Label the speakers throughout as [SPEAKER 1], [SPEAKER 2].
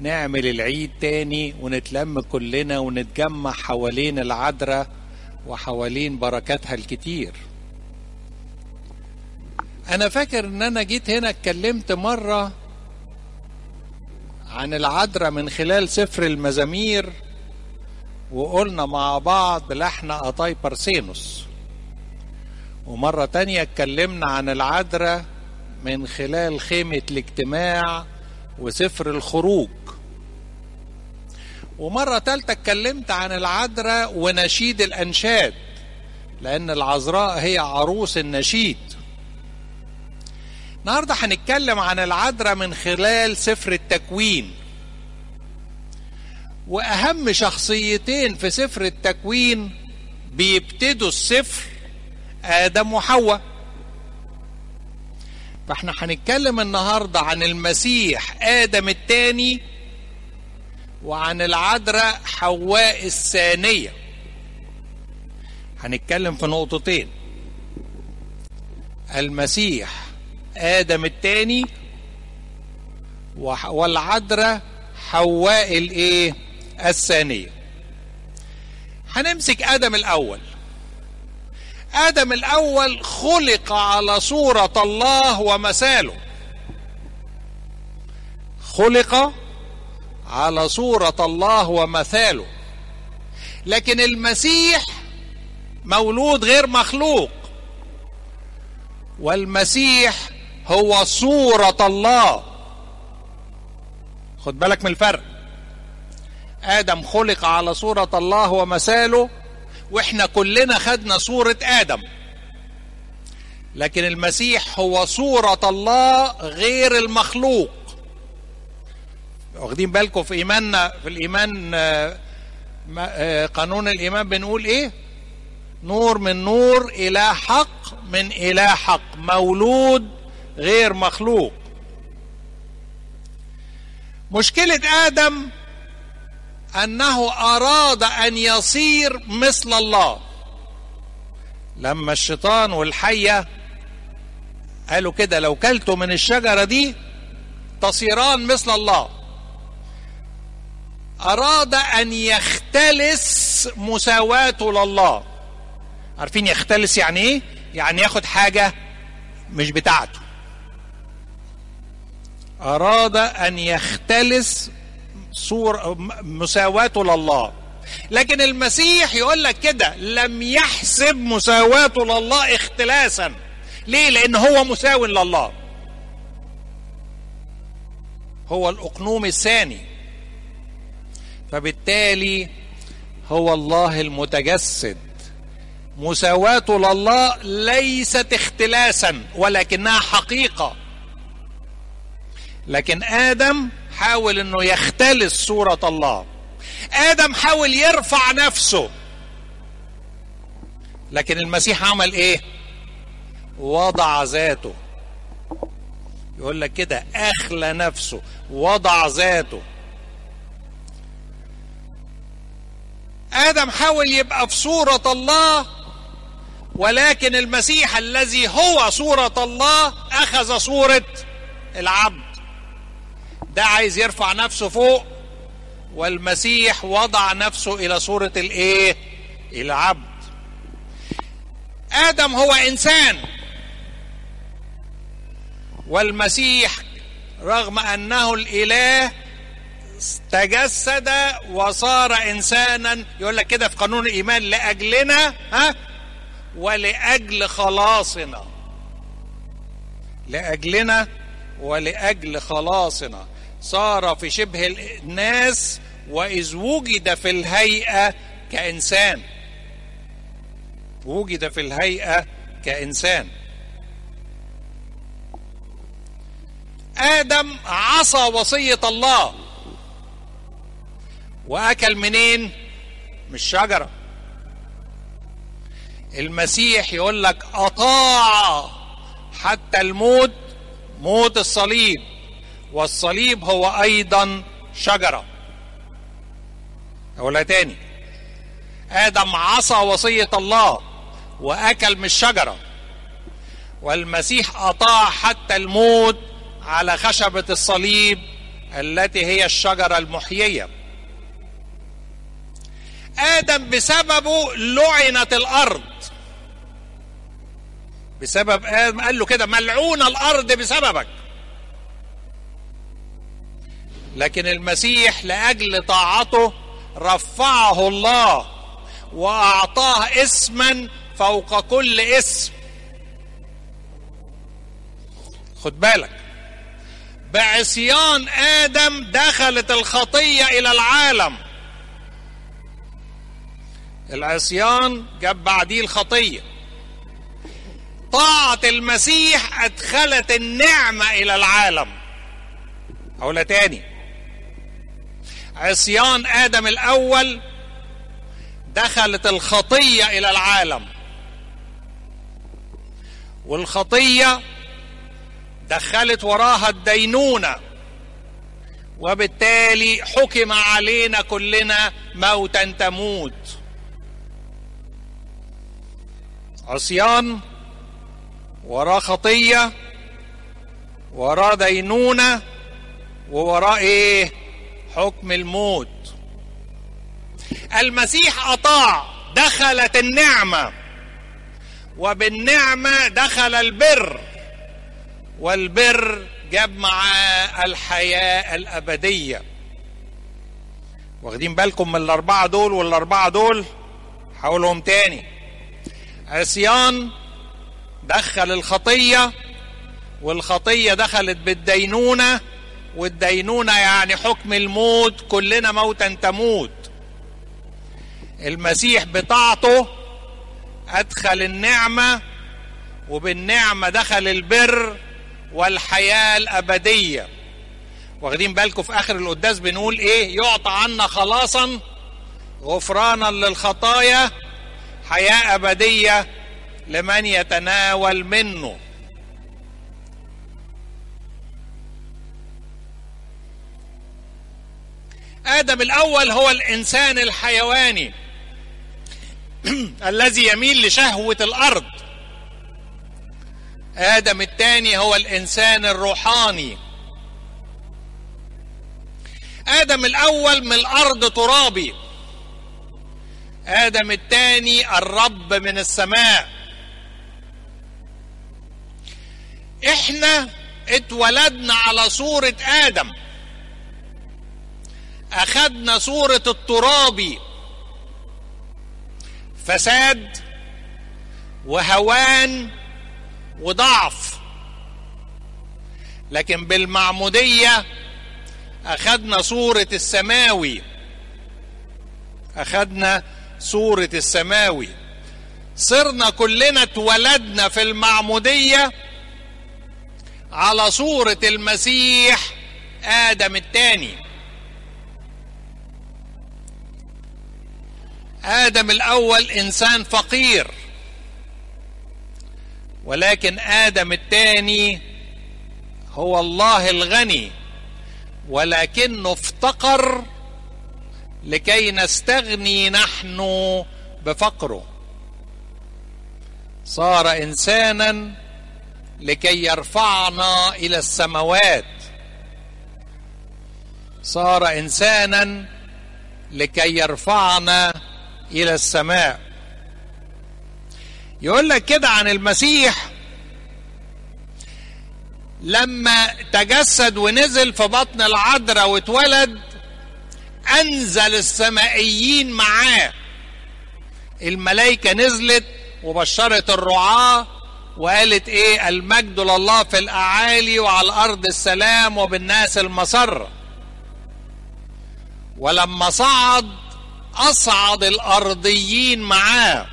[SPEAKER 1] نعمل العيد تاني ونتلم كلنا ونتجمع حوالين العذراء وحوالين بركاتها الكتير انا فاكر ان انا جيت هنا اتكلمت مرة عن العذراء من خلال سفر المزامير وقلنا مع بعض لحن قطاي بارسينوس ومرة تانية اتكلمنا عن العذراء من خلال خيمة الاجتماع وسفر الخروج ومرة تالتة اتكلمت عن العذراء ونشيد الأنشاد لأن العذراء هي عروس النشيد النهاردة هنتكلم عن العذراء من خلال سفر التكوين وأهم شخصيتين في سفر التكوين بيبتدوا السفر آدم وحواء فاحنا هنتكلم النهارده عن المسيح آدم الثاني وعن العذراء حواء الثانية هنتكلم في نقطتين المسيح آدم الثاني والعذراء حواء الايه الثانية هنمسك آدم الأول آدم الأول خلق على صورة الله ومثاله خلق على صورة الله ومثاله لكن المسيح مولود غير مخلوق والمسيح هو صورة الله خد بالك من الفرق آدم خلق على صورة الله ومثاله واحنا كلنا خدنا صورة آدم لكن المسيح هو صورة الله غير المخلوق واخدين بالكم في ايماننا في الايمان قانون الايمان بنقول ايه نور من نور الى حق من الى حق مولود غير مخلوق مشكله ادم انه اراد ان يصير مثل الله لما الشيطان والحيه قالوا كده لو كلتوا من الشجره دي تصيران مثل الله أراد أن يختلس مساواته لله عارفين يختلس يعني إيه؟ يعني ياخد حاجة مش بتاعته أراد أن يختلس صور مساواته لله لكن المسيح يقول لك كده لم يحسب مساواته لله اختلاسا ليه لأن هو مساو لله هو الأقنوم الثاني فبالتالي هو الله المتجسد مساواته لله ليست اختلاسا ولكنها حقيقه لكن ادم حاول انه يختلس صوره الله ادم حاول يرفع نفسه لكن المسيح عمل ايه وضع ذاته يقول لك كده اخلى نفسه وضع ذاته ادم حاول يبقى في صوره الله ولكن المسيح الذي هو صوره الله اخذ صوره العبد ده عايز يرفع نفسه فوق والمسيح وضع نفسه الى صوره الايه العبد ادم هو انسان والمسيح رغم انه الاله تجسد وصار انسانا يقول لك كده في قانون الايمان لاجلنا ها ولاجل خلاصنا لاجلنا ولاجل خلاصنا صار في شبه الناس واذ وجد في الهيئه كانسان وجد في الهيئه كانسان ادم عصى وصيه الله واكل منين من الشجره المسيح يقول لك اطاع حتى الموت موت الصليب والصليب هو ايضا شجره اقولها تاني ادم عصى وصيه الله واكل من الشجره والمسيح اطاع حتى الموت على خشبه الصليب التي هي الشجره المحييه ادم بسببه لعنت الارض بسبب ادم قال له كده ملعون الارض بسببك لكن المسيح لاجل طاعته رفعه الله واعطاه اسما فوق كل اسم خد بالك بعصيان ادم دخلت الخطيه الى العالم العصيان جاب بعديه الخطيه طاعه المسيح ادخلت النعمه الى العالم اقولها تاني عصيان ادم الاول دخلت الخطيه الى العالم والخطيه دخلت وراها الدينونه وبالتالي حكم علينا كلنا موتا تموت عصيان وراه خطيه وراه دينونه ووراه ايه حكم الموت المسيح اطاع دخلت النعمه وبالنعمه دخل البر والبر جاب معاه الحياه الابديه واخدين بالكم من الاربعه دول والاربعه دول هقولهم تاني عصيان دخل الخطيه والخطيه دخلت بالدينونه والدينونه يعني حكم الموت كلنا موتا تموت المسيح بطاعته ادخل النعمه وبالنعمه دخل البر والحياه الابديه واخدين بالكم في اخر القداس بنقول ايه يعطى عنا خلاصا غفرانا للخطايا حياه ابديه لمن يتناول منه ادم الاول هو الانسان الحيواني الذي يميل لشهوه الارض ادم الثاني هو الانسان الروحاني ادم الاول من الارض ترابي ادم الثاني الرب من السماء احنا اتولدنا على صوره ادم اخذنا صوره الترابي فساد وهوان وضعف لكن بالمعموديه اخذنا صوره السماوي اخذنا صوره السماوي صرنا كلنا اتولدنا في المعموديه على صوره المسيح ادم الثاني ادم الاول انسان فقير ولكن ادم الثاني هو الله الغني ولكنه افتقر لكي نستغني نحن بفقره صار انسانا لكي يرفعنا الى السماوات صار انسانا لكي يرفعنا الى السماء يقول لك كده عن المسيح لما تجسد ونزل في بطن العذراء واتولد انزل السمائيين معاه الملائكه نزلت وبشرت الرعاه وقالت ايه المجد لله في الاعالي وعلى الارض السلام وبالناس المسره ولما صعد اصعد الارضيين معاه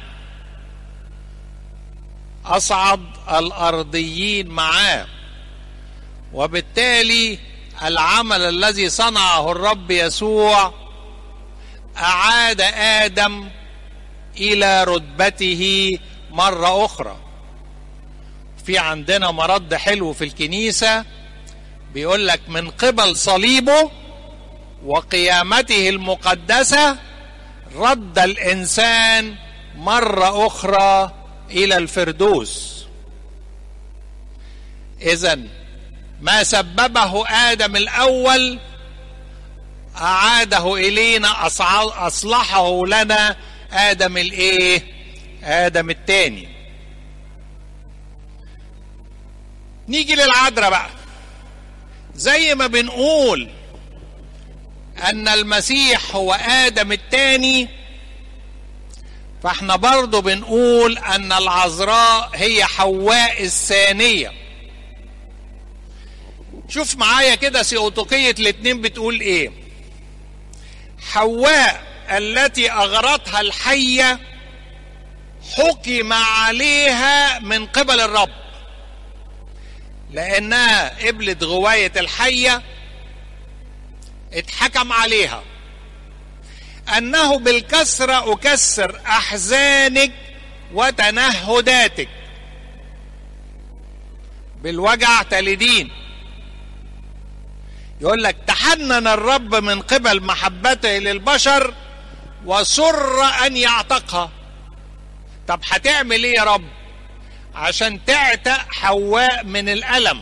[SPEAKER 1] اصعد الارضيين معاه وبالتالي العمل الذي صنعه الرب يسوع اعاد ادم الى رتبته مره اخرى في عندنا مرد حلو في الكنيسه بيقول لك من قبل صليبه وقيامته المقدسه رد الانسان مره اخرى الى الفردوس اذا ما سببه ادم الاول أعاده إلينا أصلحه لنا آدم الإيه؟ آدم التاني نيجي للعذراء بقى زي ما بنقول أن المسيح هو آدم التاني فاحنا برضو بنقول أن العذراء هي حواء الثانية شوف معايا كده سيوطوقية الاتنين بتقول ايه حواء التي أغرتها الحية حكم عليها من قبل الرب لأنها قبلت غواية الحية اتحكم عليها أنه بالكسرة أكسر أحزانك وتنهداتك بالوجع تلدين يقول لك تحنن الرب من قبل محبته للبشر وسر أن يعتقها طب هتعمل ايه يا رب عشان تعتق حواء من الألم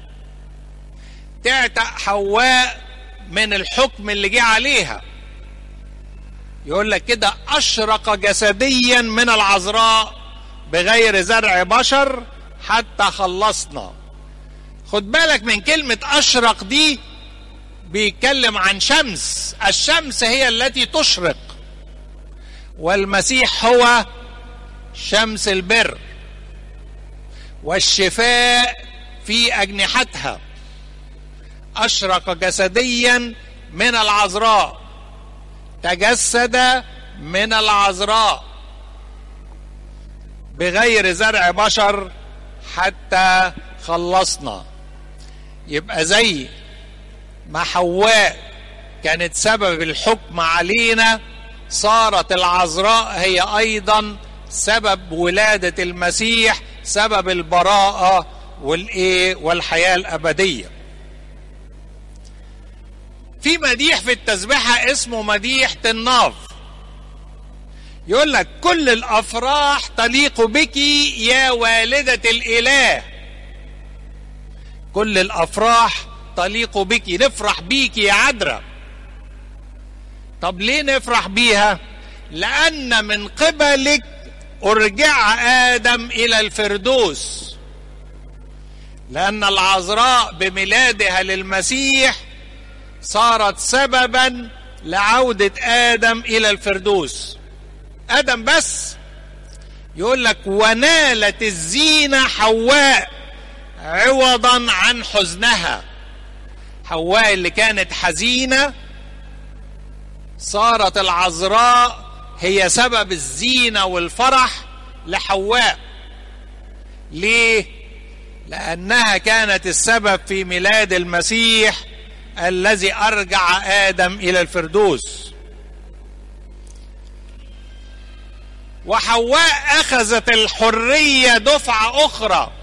[SPEAKER 1] تعتق حواء من الحكم اللي جه عليها يقول لك كده أشرق جسديا من العذراء بغير زرع بشر حتى خلصنا خد بالك من كلمة أشرق دي بيتكلم عن شمس الشمس هي التي تشرق والمسيح هو شمس البر والشفاء في أجنحتها أشرق جسديا من العذراء تجسد من العذراء بغير زرع بشر حتى خلصنا يبقى زي ما حواء كانت سبب الحكم علينا صارت العذراء هي ايضا سبب ولاده المسيح سبب البراءه والايه والحياه الابديه في مديح في التسبيحه اسمه مديح الناف يقول لك كل الافراح تليق بك يا والده الاله كل الافراح تليق بك نفرح بيك يا عذراء طب ليه نفرح بيها لان من قبلك ارجع ادم الى الفردوس لان العذراء بميلادها للمسيح صارت سببا لعوده ادم الى الفردوس ادم بس يقول لك ونالت الزينه حواء عوضا عن حزنها حواء اللي كانت حزينه صارت العذراء هي سبب الزينه والفرح لحواء ليه لانها كانت السبب في ميلاد المسيح الذي ارجع ادم الى الفردوس وحواء اخذت الحريه دفعه اخرى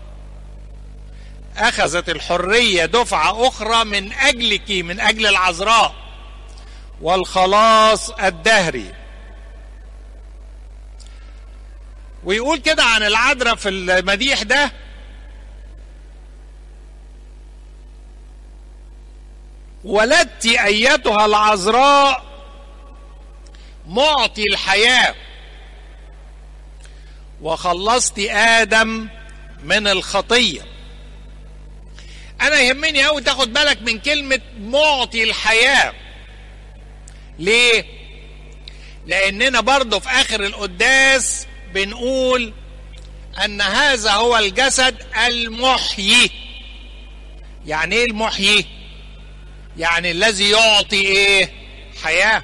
[SPEAKER 1] اخذت الحريه دفعه اخرى من اجلك من اجل العذراء والخلاص الدهري ويقول كده عن العذراء في المديح ده ولدت ايتها العذراء معطي الحياه وخلصت ادم من الخطيه انا يهمني قوي تاخد بالك من كلمه معطي الحياه ليه لاننا برضه في اخر القداس بنقول ان هذا هو الجسد المحيي يعني ايه المحيي يعني الذي يعطي ايه حياه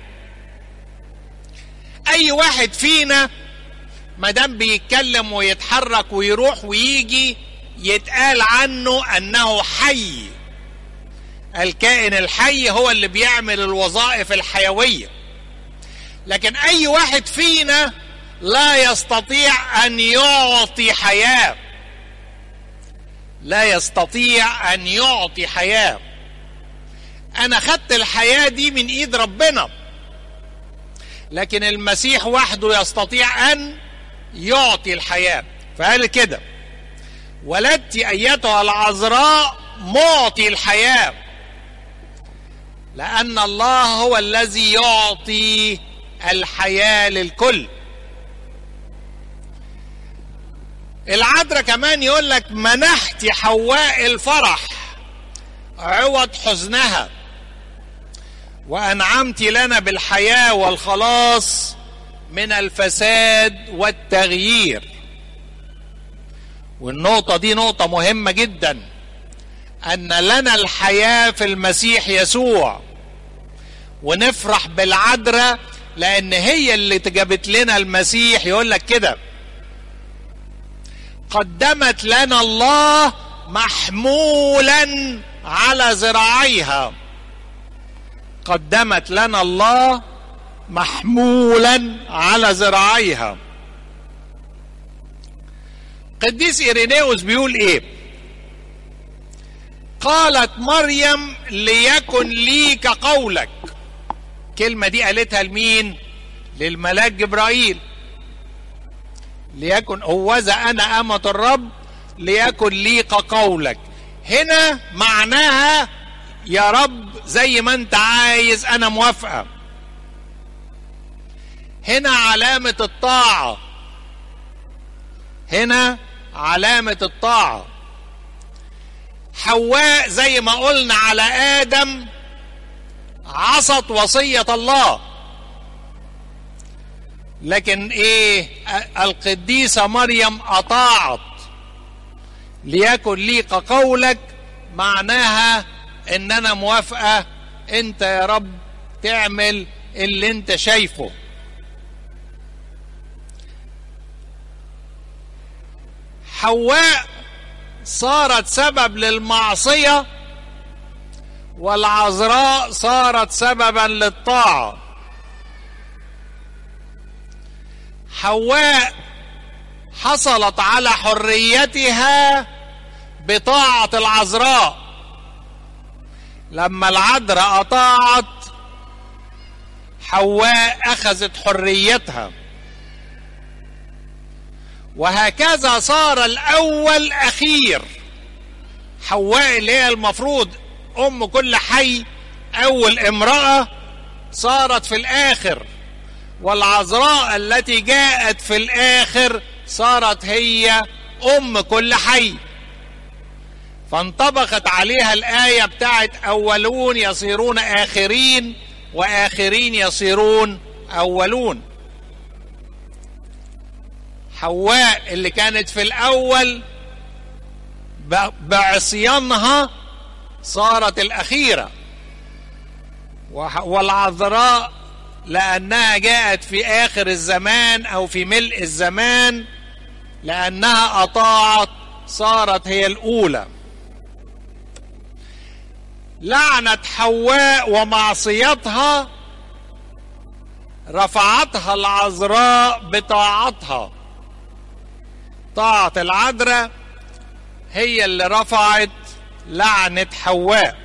[SPEAKER 1] اي واحد فينا ما دام بيتكلم ويتحرك ويروح ويجي يتقال عنه انه حي الكائن الحي هو اللي بيعمل الوظائف الحيويه لكن اي واحد فينا لا يستطيع ان يعطي حياه لا يستطيع ان يعطي حياه انا خدت الحياه دي من ايد ربنا لكن المسيح وحده يستطيع ان يعطي الحياه فقال كده ولدت ايتها العذراء معطي الحياه لان الله هو الذي يعطي الحياه للكل العذراء كمان يقول لك منحت حواء الفرح عوض حزنها وانعمت لنا بالحياه والخلاص من الفساد والتغيير والنقطه دي نقطه مهمه جدا ان لنا الحياه في المسيح يسوع ونفرح بالعذراء لان هي اللي جابت لنا المسيح يقول لك كده قدمت لنا الله محمولا على ذراعيها قدمت لنا الله محمولا على ذراعيها قديس إيرينيوس بيقول ايه قالت مريم ليكن لي كقولك كلمة دي قالتها لمين للملاك جبرائيل ليكن هوذا انا امة الرب ليكن لي كقولك هنا معناها يا رب زي ما انت عايز انا موافقه هنا علامه الطاعه هنا علامه الطاعه حواء زي ما قلنا على ادم عصت وصيه الله لكن ايه القديسه مريم اطاعت ليكن لي كقولك معناها ان انا موافقه انت يا رب تعمل اللي انت شايفه حواء صارت سبب للمعصيه والعذراء صارت سببا للطاعه حواء حصلت على حريتها بطاعه العذراء لما العذراء اطاعت حواء اخذت حريتها وهكذا صار الاول اخير حواء اللي هي المفروض ام كل حي اول امراه صارت في الاخر والعذراء التي جاءت في الاخر صارت هي ام كل حي فانطبقت عليها الآية بتاعت أولون يصيرون آخرين وآخرين يصيرون أولون حواء اللي كانت في الأول بعصيانها صارت الأخيرة والعذراء لأنها جاءت في آخر الزمان أو في ملء الزمان لأنها أطاعت صارت هي الأولى لعنة حواء ومعصيتها رفعتها العذراء بطاعتها طاعة العذراء هي اللي رفعت لعنة حواء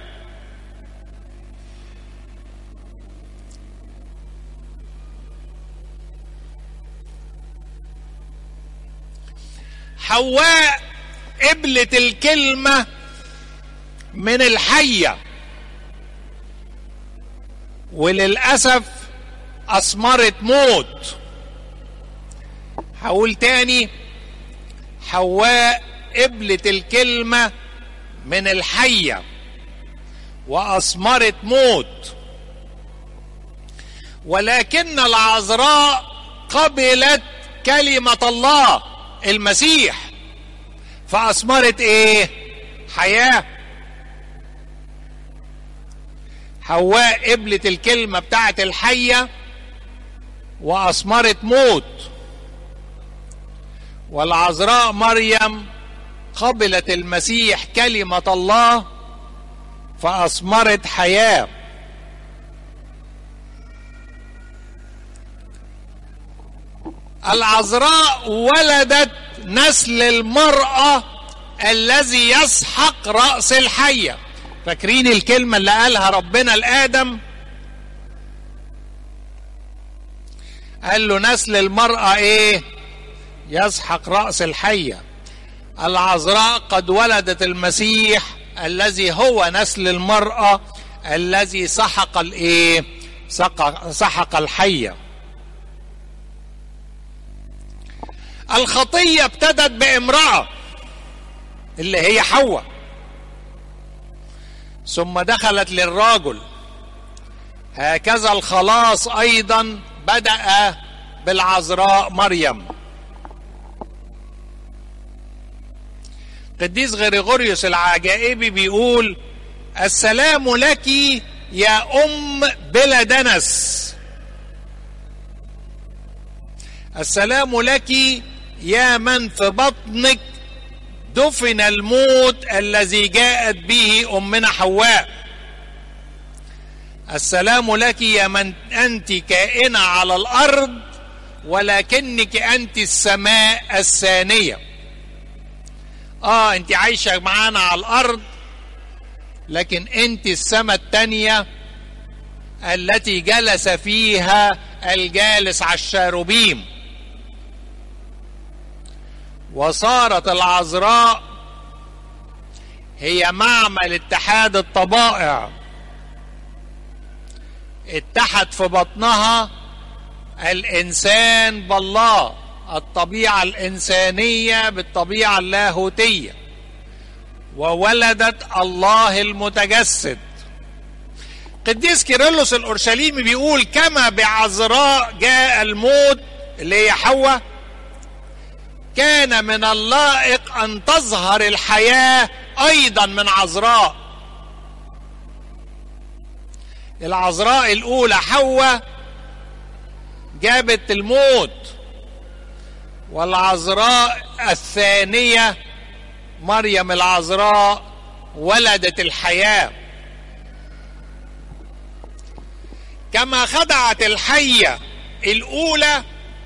[SPEAKER 1] حواء قبلت الكلمة من الحية وللأسف أثمرت موت هقول تاني حواء قبلت الكلمة من الحية وأثمرت موت ولكن العذراء قبلت كلمة الله المسيح فأثمرت إيه؟ حياة حواء قبلت الكلمة بتاعت الحية وأثمرت موت والعذراء مريم قبلت المسيح كلمة الله فأثمرت حياة العذراء ولدت نسل المرأة الذي يسحق رأس الحية فاكرين الكلمة اللي قالها ربنا لآدم قال له نسل المرأة ايه يسحق رأس الحية العذراء قد ولدت المسيح الذي هو نسل المرأة الذي سحق الايه سحق, سحق الحيه الخطيه ابتدت بامراه اللي هي حواء ثم دخلت للرجل هكذا الخلاص ايضا بدا بالعذراء مريم قديس غريغوريوس العجائبي بيقول السلام لك يا ام بلا دنس السلام لك يا من في بطنك دفن الموت الذي جاءت به امنا حواء السلام لك يا من انت كائنه على الارض ولكنك انت السماء الثانيه اه انت عايشه معانا على الارض لكن انت السماء الثانيه التي جلس فيها الجالس على الشاروبيم وصارت العذراء هي معمل اتحاد الطبائع اتحد في بطنها الانسان بالله الطبيعه الانسانيه بالطبيعه اللاهوتيه وولدت الله المتجسد قديس كيرلس الاورشليمي بيقول كما بعذراء جاء الموت اللي هي حواء كان من اللائق ان تظهر الحياه ايضا من عذراء العذراء الاولى حواء جابت الموت والعذراء الثانيه مريم العذراء ولدت الحياه كما خدعت الحيه الاولى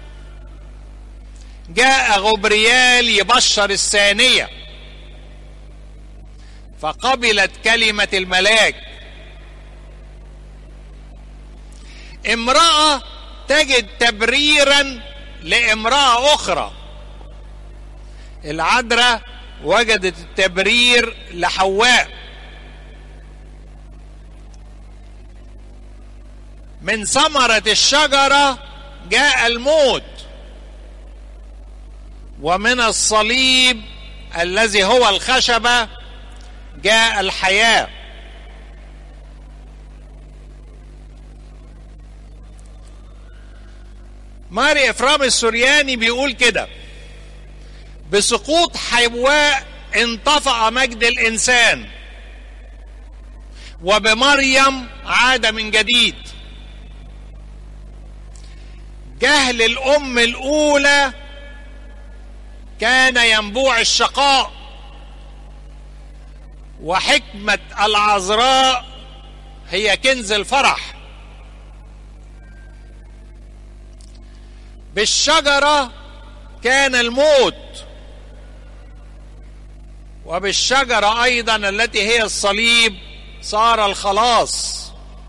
[SPEAKER 1] جاء غبريال يبشر الثانيه فقبلت كلمه الملاك امراه تجد تبريرا لامراه اخرى العذراء وجدت التبرير لحواء من ثمره الشجره جاء الموت ومن الصليب الذي هو الخشبه جاء الحياه ماري افرام السورياني بيقول كده بسقوط حواء انطفأ مجد الانسان وبمريم عاد من جديد جهل الام الاولى كان ينبوع الشقاء وحكمه العذراء هي كنز الفرح بالشجره كان الموت وبالشجره ايضا التي هي الصليب صار الخلاص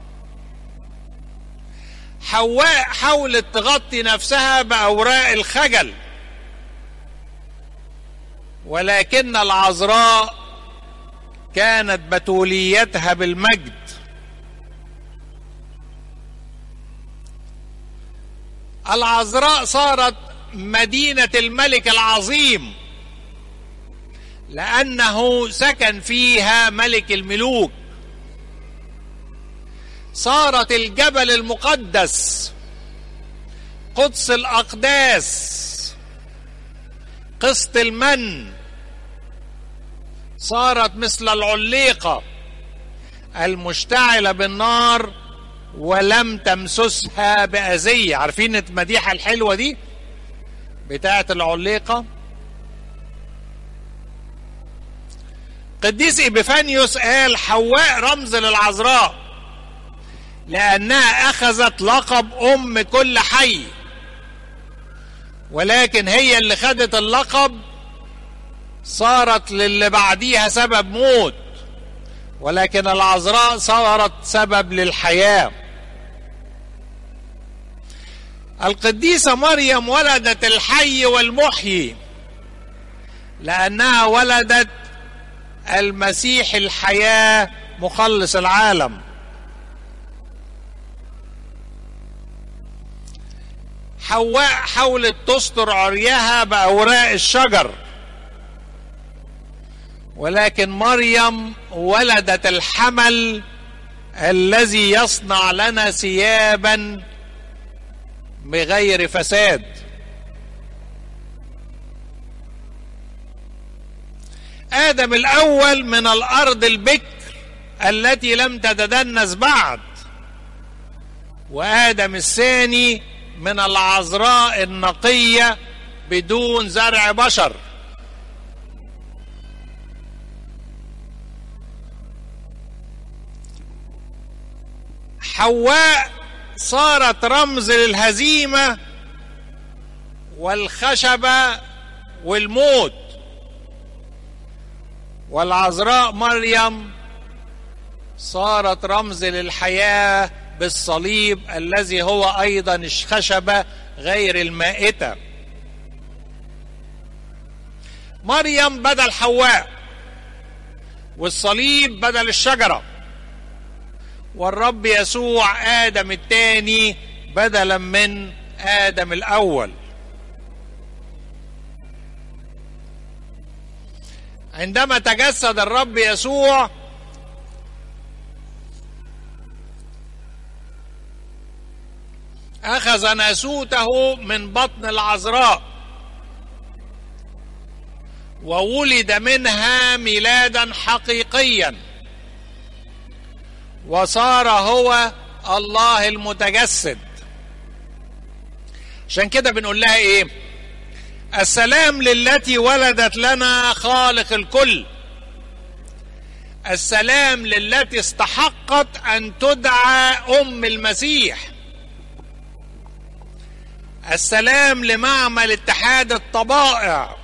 [SPEAKER 1] حواء حاولت تغطي نفسها باوراق الخجل ولكن العذراء كانت بتوليتها بالمجد العذراء صارت مدينه الملك العظيم لانه سكن فيها ملك الملوك صارت الجبل المقدس قدس الاقداس قسط المن صارت مثل العليقه المشتعله بالنار ولم تمسسها بأذية عارفين المديحة الحلوة دي بتاعة العليقة قديس إبيفانيوس قال حواء رمز للعذراء لأنها أخذت لقب أم كل حي ولكن هي اللي خدت اللقب صارت للي بعديها سبب موت ولكن العذراء صارت سبب للحياه القديسه مريم ولدت الحي والمحيي لانها ولدت المسيح الحياه مخلص العالم حواء حاولت تستر عريها باوراق الشجر ولكن مريم ولدت الحمل الذي يصنع لنا ثيابا بغير فساد ادم الاول من الارض البكر التي لم تتدنس بعد وادم الثاني من العذراء النقيه بدون زرع بشر حواء صارت رمز للهزيمه والخشبه والموت والعذراء مريم صارت رمز للحياه بالصليب الذي هو ايضا الخشبه غير المائته مريم بدل حواء والصليب بدل الشجره والرب يسوع ادم الثاني بدلا من ادم الاول عندما تجسد الرب يسوع اخذ ناسوته من بطن العذراء وولد منها ميلادا حقيقيا وصار هو الله المتجسد عشان كده بنقول لها ايه السلام للتي ولدت لنا خالق الكل السلام للتي استحقت ان تدعى ام المسيح السلام لمعمل اتحاد الطبائع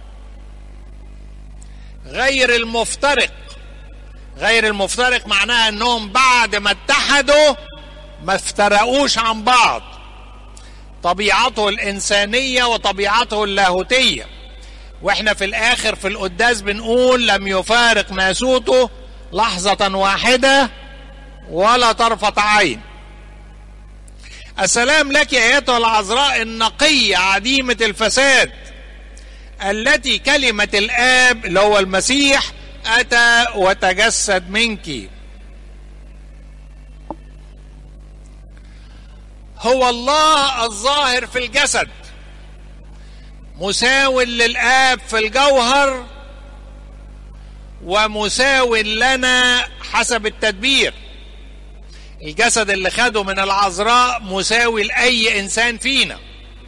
[SPEAKER 1] غير المفترق غير المفترق معناها انهم بعد ما اتحدوا ما افترقوش عن بعض طبيعته الانسانيه وطبيعته اللاهوتيه واحنا في الاخر في القداس بنقول لم يفارق ناسوته لحظه واحده ولا طرفه عين السلام لك يا ايتها العذراء النقيه عديمه الفساد التي كلمه الاب اللي هو المسيح اتى وتجسد منك هو الله الظاهر في الجسد مساو للاب في الجوهر ومساو لنا حسب التدبير الجسد اللي خده من العذراء مساوي لاي انسان فينا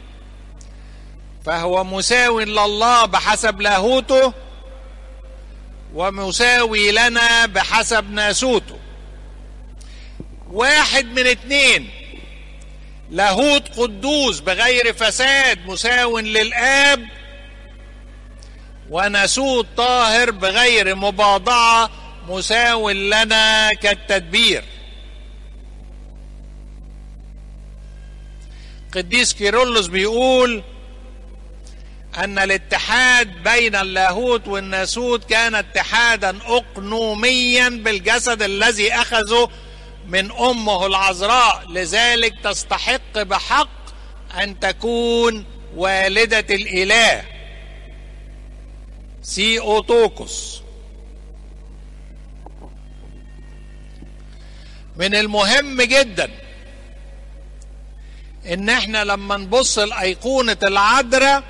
[SPEAKER 1] فهو مساوي لله بحسب لاهوته ومساوي لنا بحسب ناسوته واحد من اتنين لاهوت قدوس بغير فساد مساو للاب وناسوت طاهر بغير مباضعه مساو لنا كالتدبير قديس كيرلس بيقول ان الاتحاد بين اللاهوت والناسوت كان اتحادا اقنوميا بالجسد الذي اخذه من امه العذراء لذلك تستحق بحق ان تكون والده الاله سي اوتوكوس من المهم جدا ان احنا لما نبص لايقونه العذراء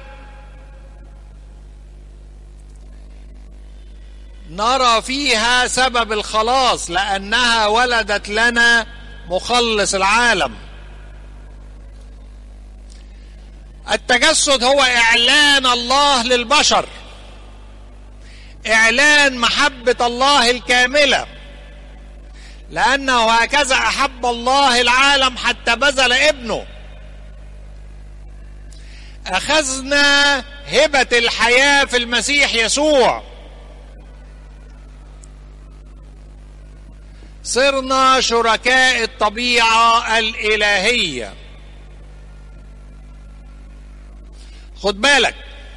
[SPEAKER 1] نرى فيها سبب الخلاص لانها ولدت لنا مخلص العالم التجسد هو اعلان الله للبشر اعلان محبه الله الكامله لانه هكذا احب الله العالم حتى بذل ابنه اخذنا هبه الحياه في المسيح يسوع صرنا شركاء الطبيعه الالهيه خد بالك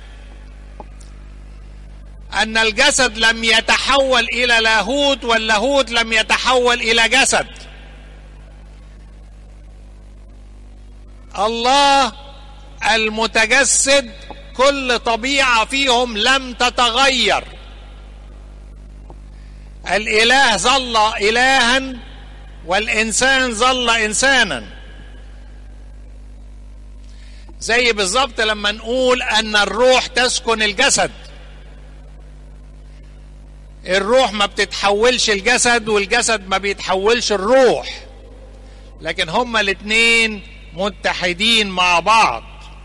[SPEAKER 1] ان الجسد لم يتحول الى لاهوت واللاهوت لم يتحول الى جسد الله المتجسد كل طبيعة فيهم لم تتغير الإله ظل إلها والإنسان ظل إنسانا زي بالظبط لما نقول أن الروح تسكن الجسد الروح ما بتتحولش الجسد والجسد ما بيتحولش الروح لكن هما الاتنين متحدين مع بعض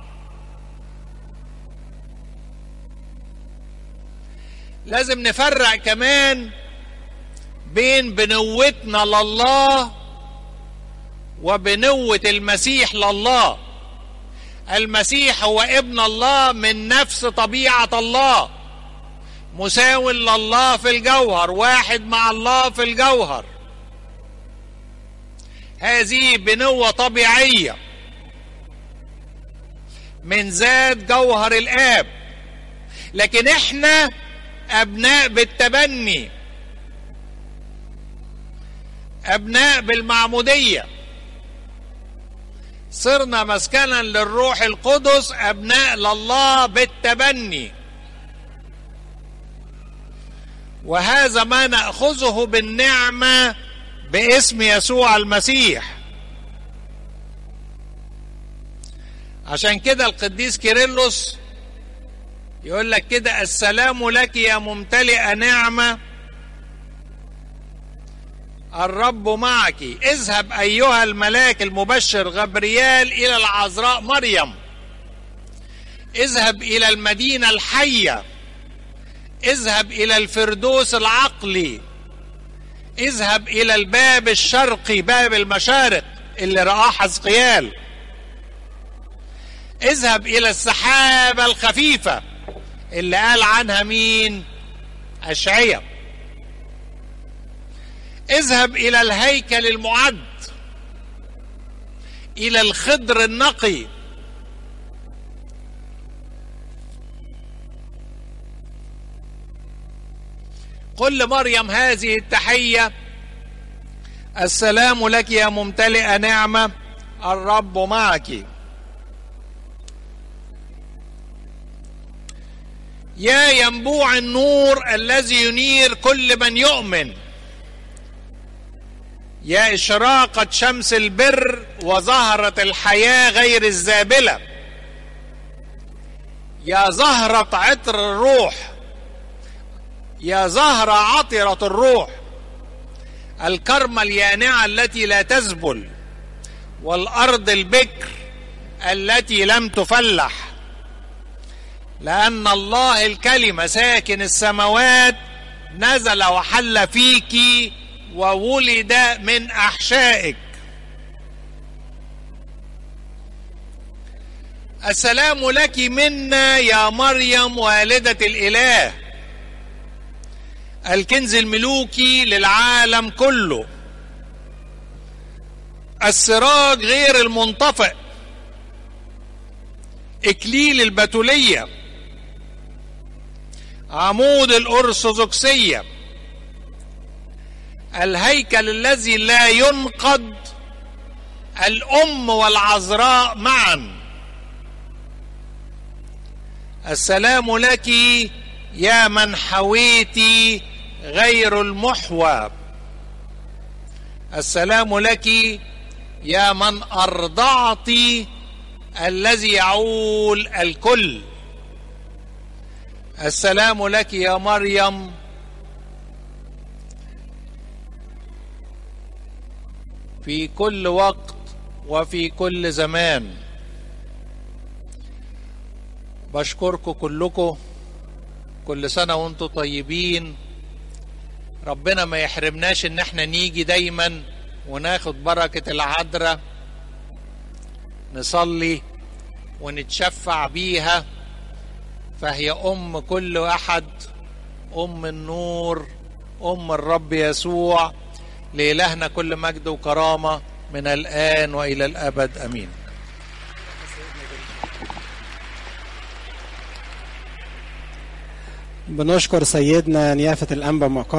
[SPEAKER 1] لازم نفرق كمان بين بنوتنا لله وبنوة المسيح لله المسيح هو ابن الله من نفس طبيعة الله مساو لله في الجوهر واحد مع الله في الجوهر هذه بنوة طبيعية من ذات جوهر الآب لكن احنا أبناء بالتبني أبناء بالمعمودية صرنا مسكنا للروح القدس أبناء لله بالتبني وهذا ما ناخذه بالنعمه باسم يسوع المسيح عشان كده القديس كيرلس يقول لك كده السلام لك يا ممتلئه نعمه الرب معك اذهب ايها الملاك المبشر غبريال الى العذراء مريم اذهب الى المدينه الحيه اذهب الى الفردوس العقلي اذهب الى الباب الشرقي باب المشارق اللي رآه حزقيال اذهب الى السحابة الخفيفة اللي قال عنها مين اشعيا اذهب الى الهيكل المعد الى الخضر النقي قل لمريم هذه التحية السلام لك يا ممتلئة نعمة الرب معك يا ينبوع النور الذي ينير كل من يؤمن يا إشراقة شمس البر وزهرة الحياة غير الزابلة يا زهرة عطر الروح يا زهرة عطرة الروح الكرمة اليانعة التي لا تذبل والأرض البكر التي لم تفلح لأن الله الكلمة ساكن السماوات نزل وحل فيك وولد من أحشائك السلام لك منا يا مريم والدة الإله الكنز الملوكي للعالم كله السراج غير المنطفئ اكليل البتوليه عمود الارثوذكسيه الهيكل الذي لا ينقض الام والعذراء معا السلام لك يا من حويت غير المحوى السلام لك يا من ارضعت الذي يعول الكل السلام لك يا مريم في كل وقت وفي كل زمان بشكركم كلكم كل سنة وانتم طيبين ربنا ما يحرمناش ان احنا نيجي دايما وناخد بركة العذراء نصلي ونتشفع بيها فهي ام كل احد ام النور ام الرب يسوع لإلهنا كل مجد وكرامة من الآن وإلى الأبد أمين
[SPEAKER 2] بنشكر سيدنا نيافة الأنبا